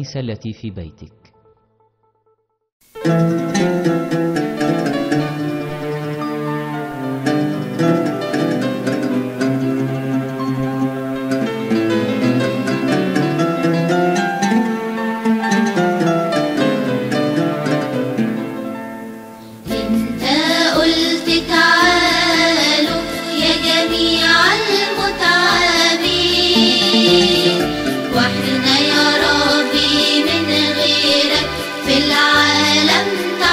الكنيسة التي في بيتك انت قلت تعالوا يا جميع المتعبين واحنا يا ربي من غيرك في العالم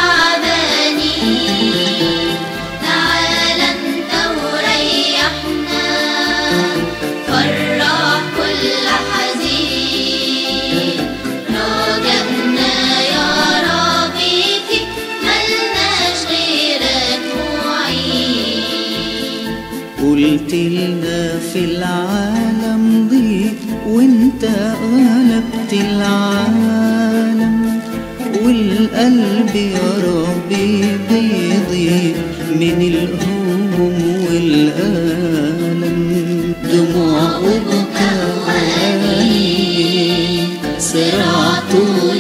تعبانين تعال انت وريحنا فرح كل حزين رجعنا يا ربي فيك ملناش غيرك معين قلت لنا في العالم ضيق وانت غلبت العالم والقلب يا ربي بيضيق من الهموم والألم دموع وبكاء وأنين صراع طول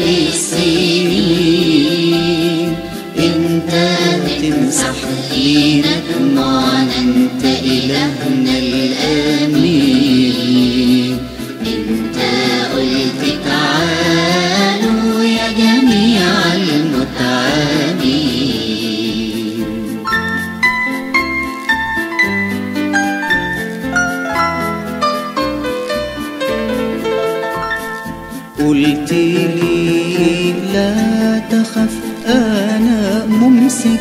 السنين انت تمسح لينا دموعنا انت الهنا الامين انت قلت تعالوا يا جميع المتعبين قلت لي لا تخف انا ممسك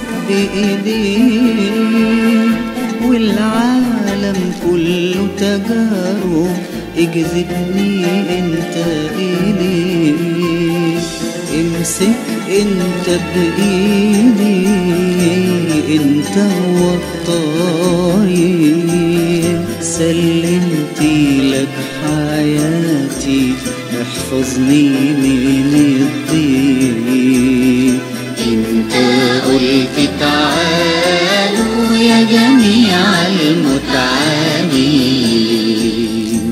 بايديك والعالم كله تجارب اجذبني انت اليك امسك انت بايدي انت هو الطريق سلمتي لك حياتي احفظني من الضيق انت قلت تعالوا يا جميع المتعبين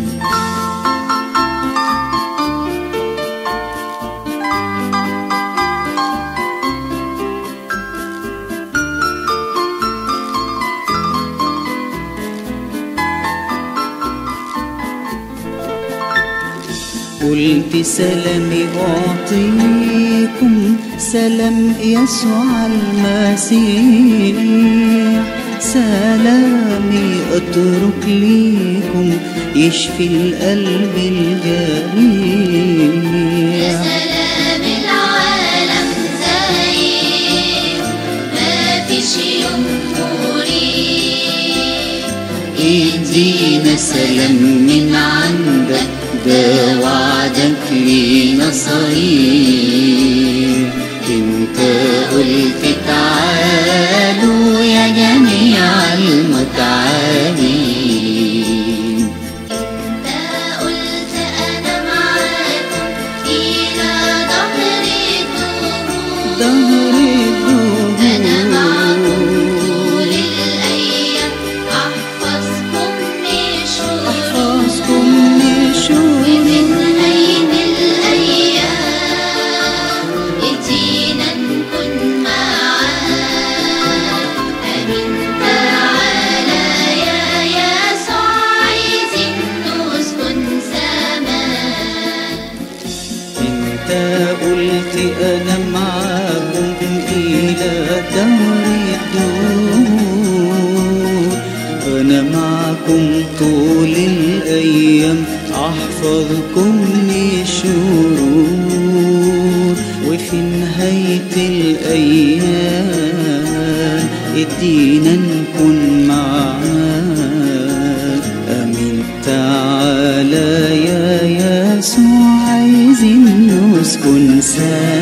قلت سلامي أعطيكم سلام يسوع المسيح سلامي أترك ليكم يشفي القلب يا الجريح سلام العالم زايد ما فيش يوم مريح ادينا سلام من عندك ده وعدك لينا صريح انت قلت تعالوا يا جميع المتعبين انت قلت انا معاكم الى ظهر الدهور ظهر انا معكم الدهور طول الايام احفظكم من شرور احفظكم من شرور وفي نهاية الأيام ادينا نكون معاك أمين تعالى يا يسوع عايزين نسكن زمان انت قلت انا معاكم الى دهر الدور انا معكم طول الايام احفظكم من الشرور وفي نهاية الايام ادينا نكون معاك امين تعالى يا يسوع عايزين نسكن سوا